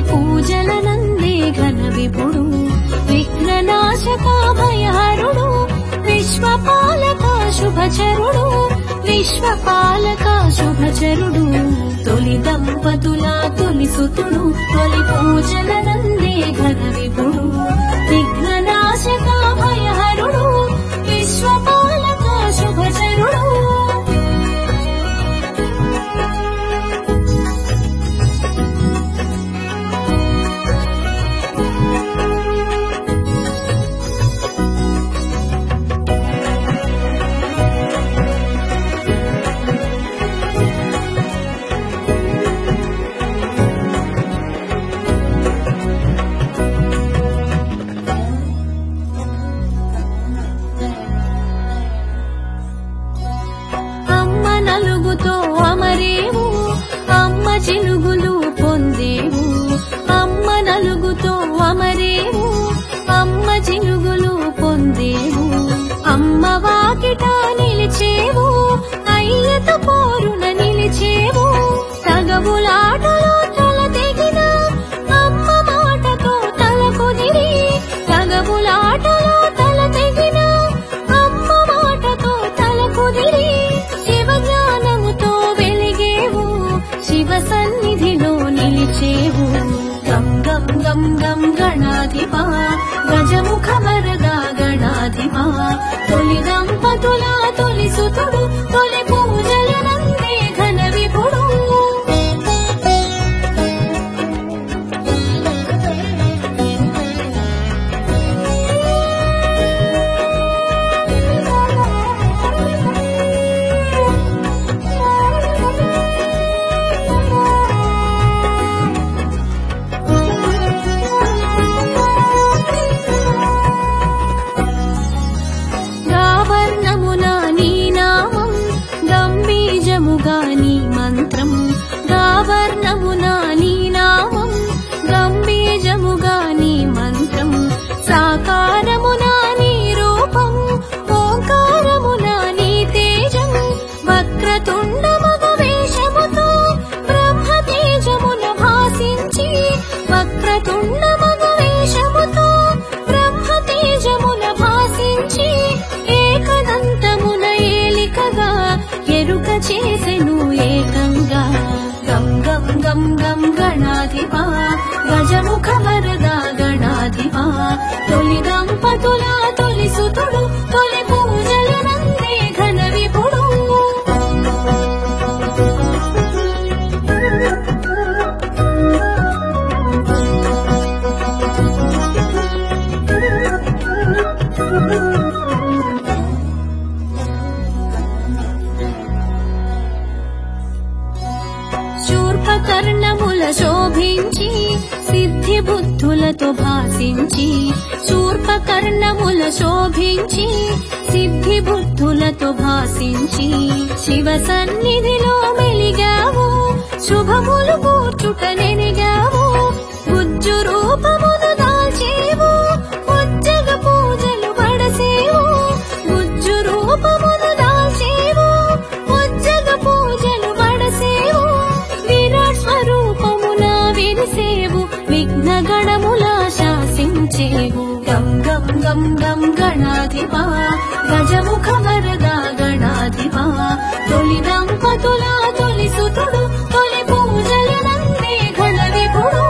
పూజల నందే ఘన విపుడు విఘ్ననాశక భయహరుడు విశ్వపాలక శుభచరుడు విశ్వపాలక శుభచరుడు తొలి దంపతుల తొలి సుతుడు తొలి పూజల నందే ఘన విపుడు విఘ్ననాశక భయహరుడు విశ్వపాలక శుభచరుడు అమ్మ నలుగుతో అమరేవు అమ్మ చినుగులు పొందేవు అమ్మ నలుగుతో అమరేవు అమ్మ చినుగులు పొందేవు అమ్మ వాకిట నిలిచేవు అయ్యత పోరున నిలిచేవు తగవులాటలో తల తెగిన అమ్మ మాటతో తల కుదిరి తగవులాటలో తల తెగిన అమ్మ మాటతో తల కుదిరి శివ జ్ఞానముతో వెలిగేవు శివ సన్నిధిలో నిలిచేవు గం గం గం గం గణాధిపా గజముఖ వరదా గణాధిపా తొలి దంపతుల తొలి సుతుడు తొలి పూజల నందే ఘన విపుడు గావర్ణమున నీ నామం గంభీజముగా నీ మంత్రం గావర్ణమున నీ నామం గంభీజముగా నీ మంత్రం సాకారమున నీ రూపం ఓంకారమున నీ తేజం వక్రతుండ మగ వేషముతో బ్రహ్మ తేజమున భాసించి వక్రతుండ మగ వేషముతో బ్రహ్మ తేజమున భాసించి ఏకదంతమున ఏలికగా ఎరుక చేసెను ఏకంగా గం గం గం గం గణాధిపా గజముఖ వరదా గణాధిపా తొలి దంపతుల తొలి సుతుడు తొలి పూజల నందే ఘన విపుడు శూర్పకర్ణముల శోభించి సిద్ధి బుద్ధులతో భాసించి శూర్పకర్ణముల శోభించి సిద్ధి బుద్ధులతో భాసించి శివ సన్నిధిలో మెలిగావు శుభములు కూర్చుట నెరిగావు గుజ్జు రూపమును దాచేవు ఉజ్జగ పూజలు పడసేవు గుజ్జు రూపమును దాచేవు ఉజ్జగ పూజలు పడసేవు విరాట్ స్వరూపమున విరిసేవు విఘ్న గణముల శాసించేవు గం గం గం గం గణాధిపా గజముఖ వరదా గణాధిపా తొలి దంపతుల తొలి సుతుడు తొలి పూజల నందే ఘన విపుడు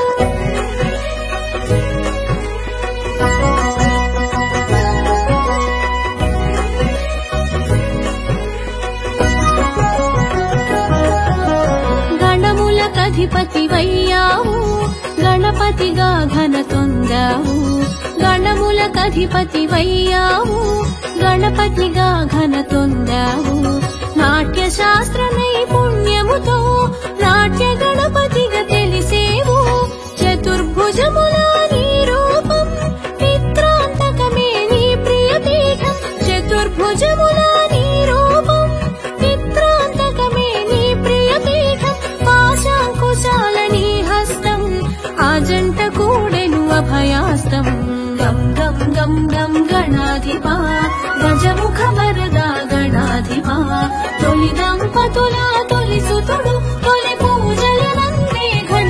గణములకధిపతి వయ్యావు గణపతిగా ఘన తొందావు గణములకధిపతి వయ్యావు గణపతిగా ఘన తొందావు నాట్య శాస్త్ర నైపుణ్యముతో నాట్య గణపతిగా తెలిసేవు చతుర్భుజముల నీ రూపం పిత్రాంతకమే నీ ప్రియ పీఠం చతుర్భుజముల నీ రూపం పిత్రాంతకమే నీ ప్రియ పీఠం పాశాంకుశాల నీ హస్తం ఆ జంట కూడెను అభయాస్తం గం గం గం గం గణాధిపా గజముఖ వరదా గణాధిపా తొలి దంపతుల తొలి సుతుడు తొలి పూజల నందే ఘన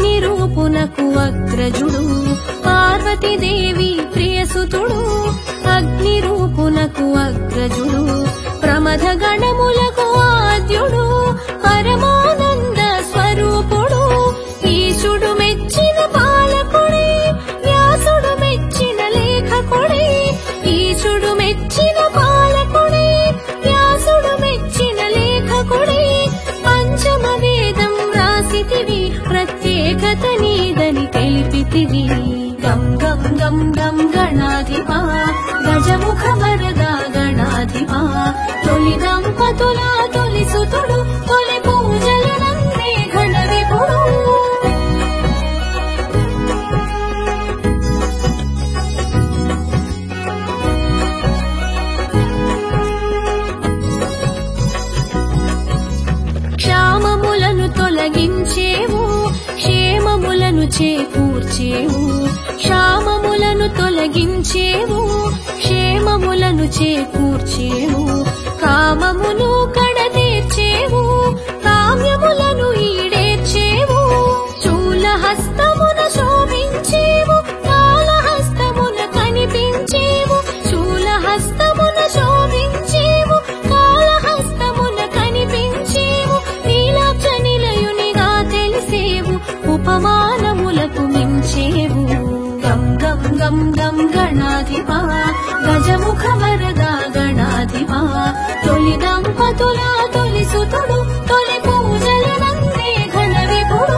అగ్ని రూపునకు అగ్రజుడు పార్వతీదేవి ప్రియసుతుడు అగ్ని రూపునకు అగ్రజుడు ప్రమథ గణములకు ఆద్యుడు పరమానంద స్వరూపుడు ఈశుడు మెచ్చిన పాలకుడే వ్యాసుడు మెచ్చిన లేఖకుడే ఈశుడు మెచ్చిన పాలకుడే వ్యాసుడు మెచ్చిన లేఖకుడే పంచమ వేదం రాసితివి ప్రత్యేకత నీదని తెలిపితివి గం గం గం గం గణాధిపా గజముఖ వరద గణాధిపా తొలి దంపతుల తొలి సుతుడు తొలి పూజలు నందే ఘన విపుడు క్షామములను తొలగించేవు క్షేమములను చేకూర్చేవు క్షామములను తొలగించేవు క్షేమములను చేకూర్చేవు కామమును కడతీర్చేవు కామ్యములను ఈడేర్చేవు శూలహస్తమున శోభించేవు కాళహస్తమున కనిపించేవు శూలహస్తమున శోభించేవు కాళహస్తమున కనిపించేవు నీలాక్ష నిలయునిగా తెలిసేవు ఉపమానములకు మించేవు గం గం గం గం గణాధిపా గజముఖ వరద గణాధిపా తొలి దంపతుల తొలి సుతుడు తొలి పూజల నందే ఘన విపుడు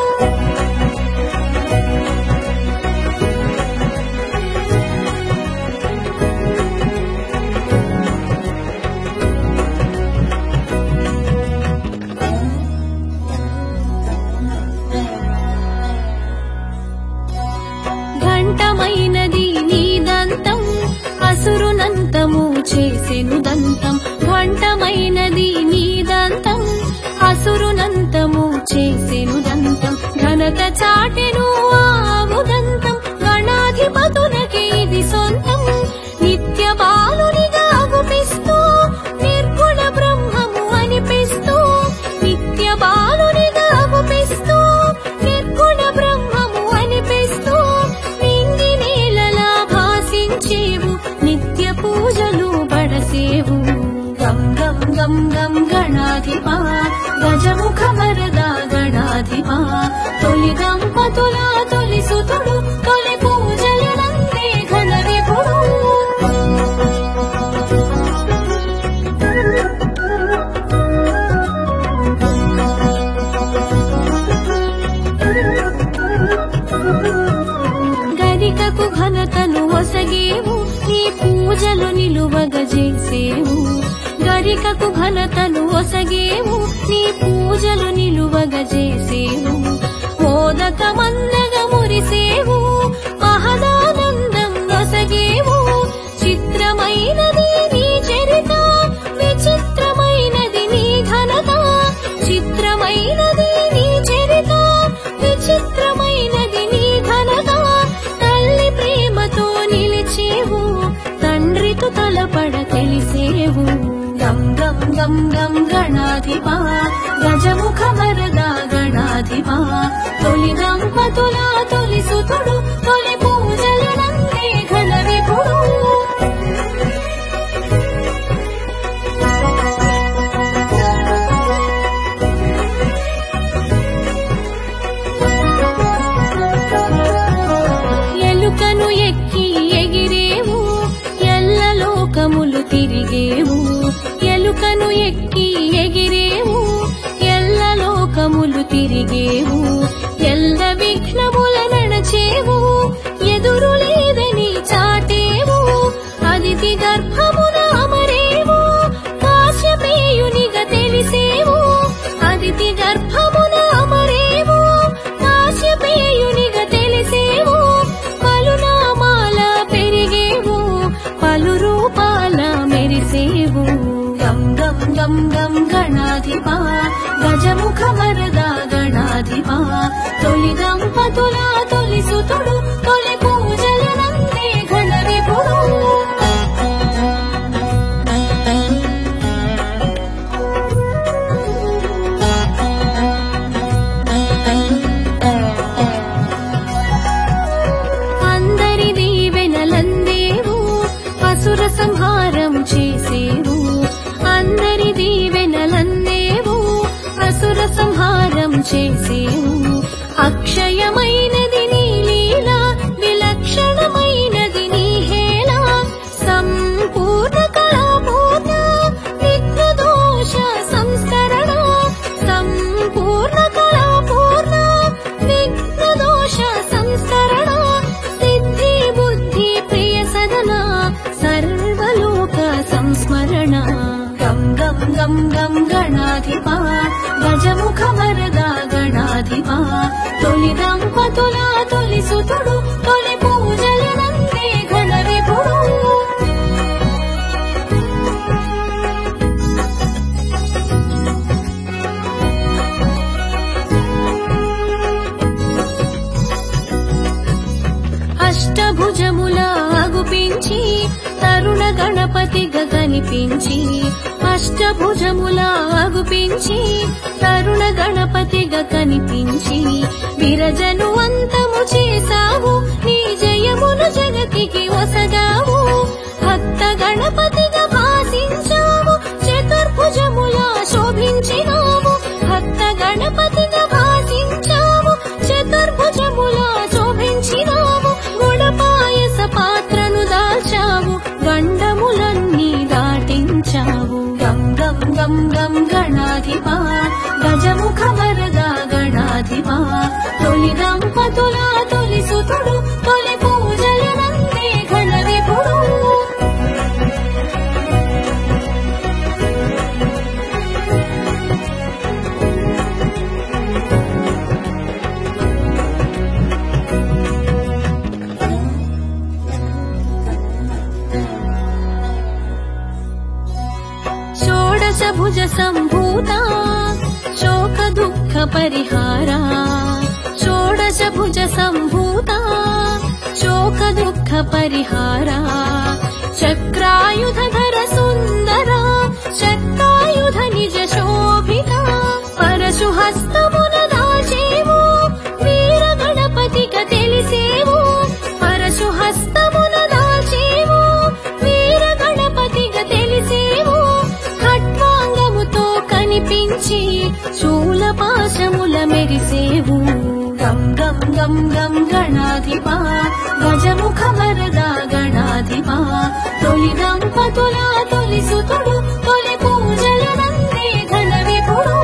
ఘంటమైనది నీ దంతం అసురునంతము చేసెను దంతం ఘంటమైనది నీ దంతం అసురునంతము చేసెను దంతం ఘనత చాటెను ఆవు దంతం గణాధిపతులకి ఇది సొంతం నిత్య బాలునిగా గుపిస్తూ నిర్గుణ బ్రహ్మము అనిపిస్తూ నిత్య బాలునిగా గుపిస్తూ నిర్గుణ బ్రహ్మము అనిపిస్తూ నింగి నేలలా భాసించేవు నిత్య పూజలు బడసేవు గం గం గం గం గణాధిపా గజముఖ వరద గణాధిపా తొలి దంపతుల తొలి సుతుడు తొలి పూజలు నందే ఘన విపుడు గరికకు ఘనతను ఒసగేవు నీ పూజలు నిలువగ చేసేవు గరికకు ఘనతను ఒసగేవు నీ పూజలు నిలువగ చేసేవు మోదకమన్నగ మురిసేవు మహదానందం ఒసగేవు చిత్రమైనది నీ చరిత విచిత్రమైనది నీ ఘనత చిత్రమైనది నీ చరిత విచిత్రమైనది నీ ఘనత తల్లి ప్రేమతో నిలిచేవు తండ్రితో తలపడ తెలిసేవు గం గం గం గం గణాధిపా గజముఖ వరద గణాధిపా తొలి దంపతుల తొలి సుతుడు తొలి పూజలు నందే ఘన విపుడు ఎలుకను ఎక్కి ఎగిరేవు ఎల్ల లోకములు తిరిగేవు ఎలుకను ఎక్కి ఎగిరేవు ఎల్ల లోకములు తిరిగేవు ఎల్ల విఘ్నముల నడచేవు ఎదురు లేదని చాటేవు అదితి గర్భమున అమరేవు కాశ్యపేయునిగా తెలిసేవు అదితి గర్భమున అమరేవు కాశ్యపేయునిగా తెలిసేవు పలు నామాల పెరిగేవు పలు రూపాల మెరిసేవు గం గం గం గం గణాధిపా గజముఖ వరద గణాధిపా తొలి దంపతుల తొలి సుతుడు తొలి పూజల నందే ఘన విపుడు చేసేవు అక్షయమైనది నీ లీల విలక్షణమైనది నీ హేళ సంపూర్ణ కళాపూర్ణ విఘ్న దోష సంస్కరణ సంపూర్ణ కళాపూర్ణ విఘ్న దోష సంస్కరణ సిద్ధి బుద్ధి ప్రియ సదన సర్వలోక సంస్మరణ గం గం గం గం గణాధిపా గజముఖ వరద గణాధిపా తొలి దంపతుల తొలి సుతుడు తొలి పూజల నందే ఘన విభుడు అష్టభుజముల అగుపించి తరుణ గణపతిగా కనిపించి అష్టభుజముల అగుపించి తరుణ గణపతిగా కనిపించి విరజను అంతము చేసావు నీ జయమును జగతికి వసగావు భక్త గణపతిగా భాసించావు చతుర్భుజముల శోభించినావు భక్త గణపతిగా భాసించావు చతుర్భుజముల శోభించినావు గుణపాయస పాత్రను దాచావు గండములన్నీ దాటించావు గం గం గం గం గణాధిపా గజముఖ వరద గణాధిపా తొలి దంపతుల తొలి సుతుడు తొలి పూజల నందే ఘన విభుడు షోడశ భుజ సంభూత శోక దుఃఖ పరిహార షోడశ భుజ సంభూత శోక దుఃఖ పరిహార చక్రాయుధర సుందర శక్తాయుధ నిజ శోభిత పరశు హస్తమున దాచేవు వీర గణపతిక తెలిసేవు పరశు హస్తమున దాచేవు వీర గణపతిగా తెలిసేవు ఖడ్వాంగముతో కనిపించి శూలపాశముల మెరిసేవు గం గం గం గం గణాధిపా గజముఖ వరద గణాధిపా తొలి దంపతుల తొలి సుతుడు తొలి పూజల నందే ఘన విభుడు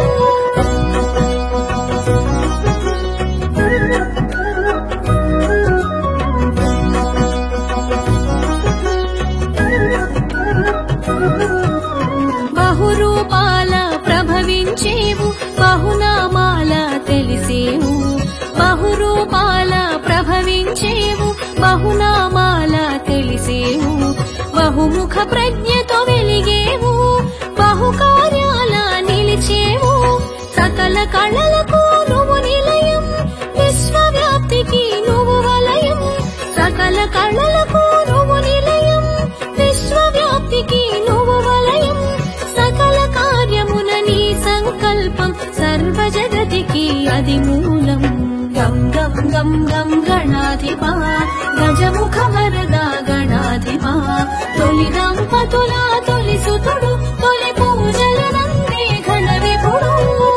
బహురూపాల ప్రభవించేవు బహునామాల తెలిసేవు బహురూపాల ప్రభవించేవు బహునామాల తెలిసేవు బహుముఖ ప్రజ్ఞతో వెలిగేవు బహుకార్యాల నిలిచేవు సకల కళలకు నువ్వు నిలయం విశ్వవ్యాప్తికి నువ్వు వలయం సకల కళలకు నువ్వు నిలయం విశ్వవ్యాప్తికి నువ్వు వలయం సకల కార్యమున నీ సంకల్పం సర్వ జగతికి అది మూలం గం గం గం గం గణాధిపా గజముఖ వరద గణాధిపా తొలి దంపతుల తొలి సుతుడు తొలి పూజల నందే ఘన విభుడు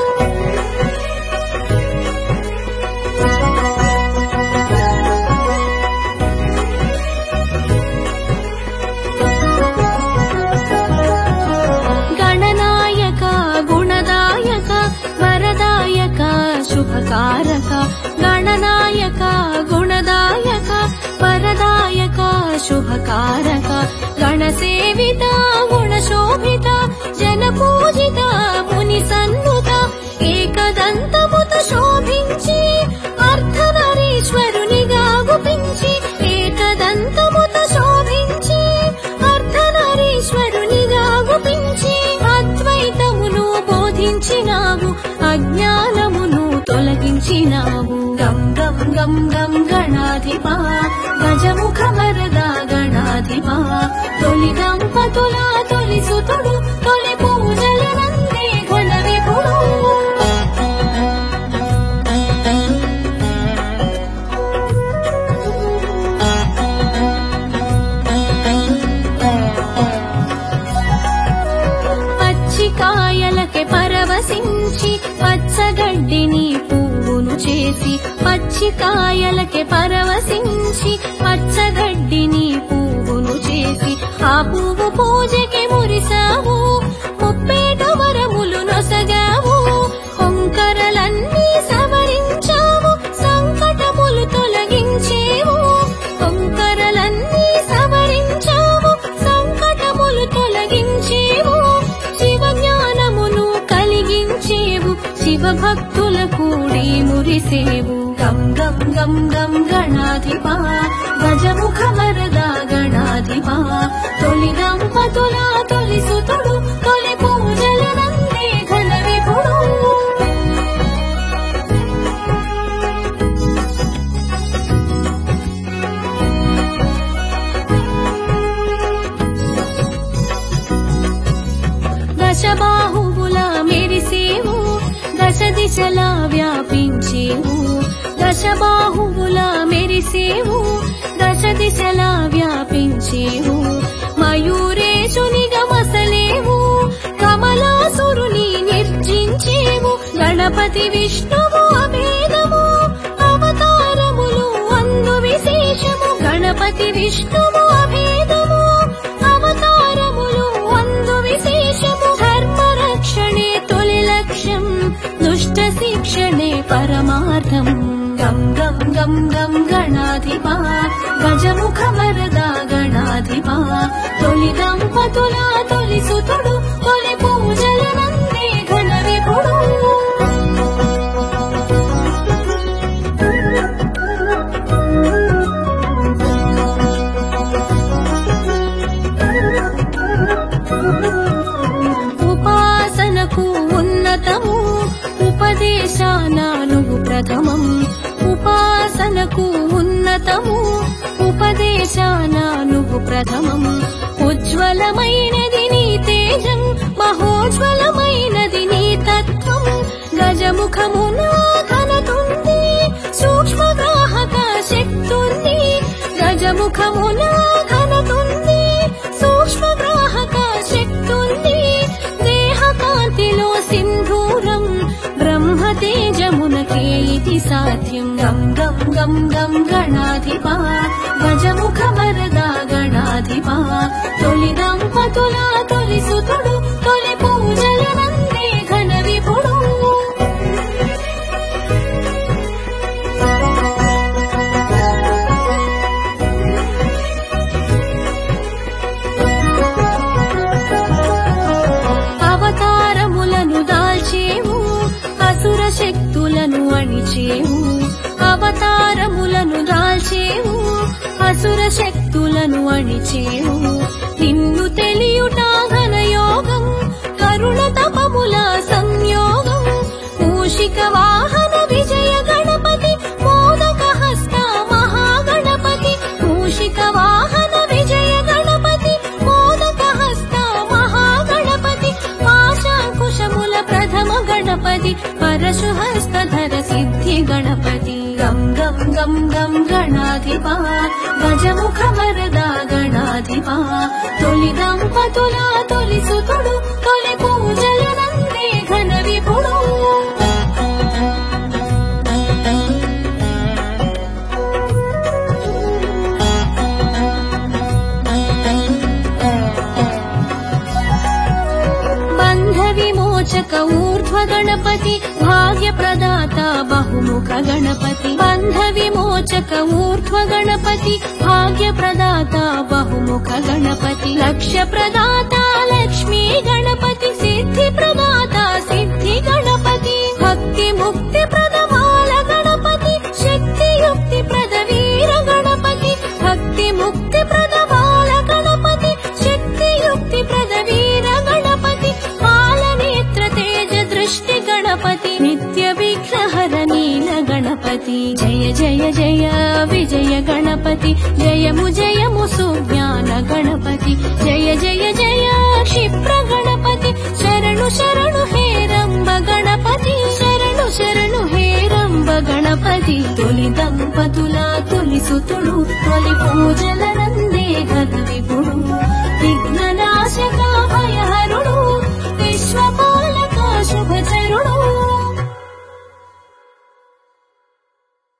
గణనాయక గుణదాయక వరదాయక శుభకారక గణనాయక గుణదాయక వరదాయక శుభకారక గణసేవిత గుణశోభిత జన పూజిత ముని సన్నుత ఏకదంతముత శోభించి అర్ధనరీశ్వరునిగా గుపించి ఏకదంతముత శోభించి అర్ధనరీశ్వరునిగా గుపించి అద్వైతమును బోధించినావు అజ్ఞానమును తొలగించినావు గం గం గం గం గణాధిపా గజముఖ వరద గణాధిపా తొలి దంపతుల తొలి సుతుడు తొలి పూజల నందే ఘన విభుడు పచ్చికాయలకి పరవశించి పచ్చగడ్డిని చేసి పచ్చికాయలకే పరవశించి పచ్చగడ్డిని పువ్వును చేసి ఆ పువ్వు పూజకి మురిసావు ముప్పేట వరములు నొసగావు కొంకరలన్నీ సవరించావు సంకటములు తొలగించేవు కొంకరలన్నీ సవరించావు సంకటములు తొలగించేవు శివ జ్ఞానమును కలిగించేవు శివ భక్తుల కూడి మురిసేవు గం గం గం గం గణాధిపా గజముఖ వరద గణాధిపా తొలి దంపతుల తొలి సుతుడు తొలి పూజల నందే ఘన విభుడు దశబాహువుల మెరిసేవు దశ దిశలా వ్యాపించేవు దశబాహువుల మెరిసేవు దశ దిశలా వ్యాపించేవు మయూరేశునిగా మసలేవు కమలాసురుని నిర్జించేవు గణపతి విష్ణువు అభేదము అవతారములు అందు విశేషము గణపతి విష్ణువు అభేదము అవతారములు అందు విశేషము ధర్మ రక్షణే తొలి లక్ష్యం దుష్ట శిక్షణే పరమార్థం గం గం గం గం గణాధిపా గజముఖ వరద గణాధిపా తొలి దంపతుల తొలి సుతుడు తొలి పూజల నందే ఘన విభుడు ఉపాసనకు ఉన్నతము ఉపదేశాన నువ్వు ప్రథమం ఉపాసనకు ఉన్నతము ఉపదేశాన నువ్వు ప్రథమం ఉజ్వలమైనది నీ తేజం మహోజ్వలమైనది నీ తత్వం గజముఖమున ఘనతుంది సూక్ష్మగ్రాహక శక్తుంది గజముఖమున ఘనతుంది సూక్ష్మగ్రాహక శక్తుంది దేహకాంతిలో సింధూరం బ్రహ్మ తేజమునకే ఇది సాధ్యం గం గం గం గం గణాధిపా గజముఖ వరద గణాధిపా తొలి దంపతుల తొలి సుతుడు తొలి పూజల నందే ఘన విభుడు అవతారములను దాల్చేవు అసుర శక్తులను అణిచేవు అవతారములను దాల్చేవు అసుర శక్తులను అణిచేవు నిన్ను తెలియుట ఘనయోగం కరుణ తపముల సంయోగం మూషిక వాహన విజయ గణపతి మోదక హస్త మహాగణపతి మూషిక వాహన విజయ గణపతి మోదక హస్త మహాగణపతి పాశాంకుశముల ప్రథమ గణపతి పరశు హస్తధర సిద్ధి గణపతి గం గం గం గం గణాధిపా గజముఖ వరద గణాధిపా తొలి దంపతుల తొలి సుతుడు తొలి పూజల నందే ఘన విభుడు బంధ విమోచక ఊర్ధ్వ గణపతి భాగ్య ప్రదాత బహుముఖ గణపతి బంధ విమోచక ఊర్ధ్వ గణపతి భాగ్య ప్రదాత బహుముఖ గణపతి లక్ష్య ప్రదాత లక్ష్మీ గణపతి సిద్ధి ప్రదాత సిద్ధి గణపతి భక్తి ముక్తి ప్రదమాల గణపతి శక్తి యుక్తి ప్రద వీర గణపతి భక్తి ముక్తి ప్రదమాల గణపతి శక్తి యుక్తి ప్రద వీర గణపతి పాలనేత్ర తేజ దృష్టి గణపతి నిత్య విఘ్నహర నీల గణపతి జయ జయ జయ విజయ గణపతి జయము జయము సుజ్ఞాన గణపతి జయ జయ జయ క్షిప్ర గణపతి శరణు శరణు హే రంబ గణపతి శరణు శరణు హే రంబ గణపతి తొలి దంపతుల తొలి సుతుడు తొలి పూజల నందే ఘన విభుడు